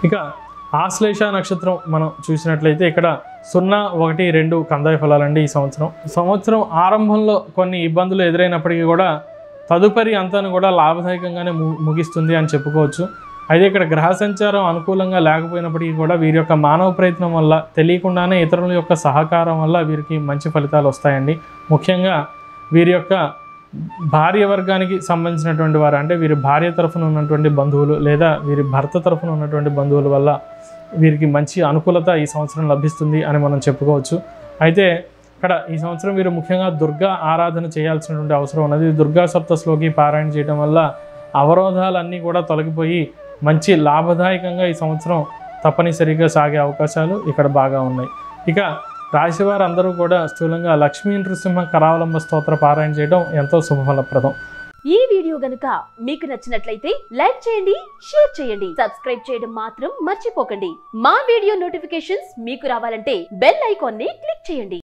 ఇక ఆశ్లేష నక్షత్రం మనం చూసినట్లయితే ఇక్కడ సున్నా ఒకటి రెండు కందాయ ఫలాలండి ఈ సంవత్సరం సంవత్సరం ఆరంభంలో కొన్ని ఇబ్బందులు ఎదురైనప్పటికీ కూడా తదుపరి అంతాను కూడా లాభదాయకంగానే ము ముగిస్తుంది అని చెప్పుకోవచ్చు అయితే ఇక్కడ గ్రహ సంచారం అనుకూలంగా లేకపోయినప్పటికీ కూడా వీరి యొక్క మానవ ప్రయత్నం వల్ల తెలియకుండానే ఇతరుల యొక్క సహకారం వల్ల వీరికి మంచి ఫలితాలు వస్తాయండి ముఖ్యంగా వీరి యొక్క భార్య వర్గానికి సంబంధించినటువంటి వారు అంటే వీరి భార్య తరఫున ఉన్నటువంటి బంధువులు లేదా వీరి భర్త తరఫున ఉన్నటువంటి బంధువుల వల్ల వీరికి మంచి అనుకూలత ఈ సంవత్సరం లభిస్తుంది అని మనం చెప్పుకోవచ్చు అయితే ఇక్కడ ఈ సంవత్సరం వీరు ముఖ్యంగా దుర్గా ఆరాధన చేయాల్సినటువంటి అవసరం ఉన్నది దుర్గా సప్తశ్లోకి పారాయణ చేయడం వల్ల అవరోధాలన్నీ కూడా తొలగిపోయి మంచి లాభదాయకంగా ఈ సంవత్సరం తప్పనిసరిగా సాగే అవకాశాలు ఇక్కడ బాగా ఉన్నాయి ఇక రాశివారు అందరూ కూడా స్థూలంగా లక్ష్మీ నృసింహ కరావలంబ స్తోత్ర పారాయణ చేయడం ఎంతో శుభఫలప్రదం ఈ వీడియో గనుక మీకు నచ్చినట్లయితే లైక్ చేయండి షేర్ చేయండి సబ్స్క్రైబ్ చేయడం మాత్రం మర్చిపోకండి మా వీడియో నోటిఫికేషన్స్ మీకు రావాలంటే బెల్ ఐకాన్ ని క్లిక్ చేయండి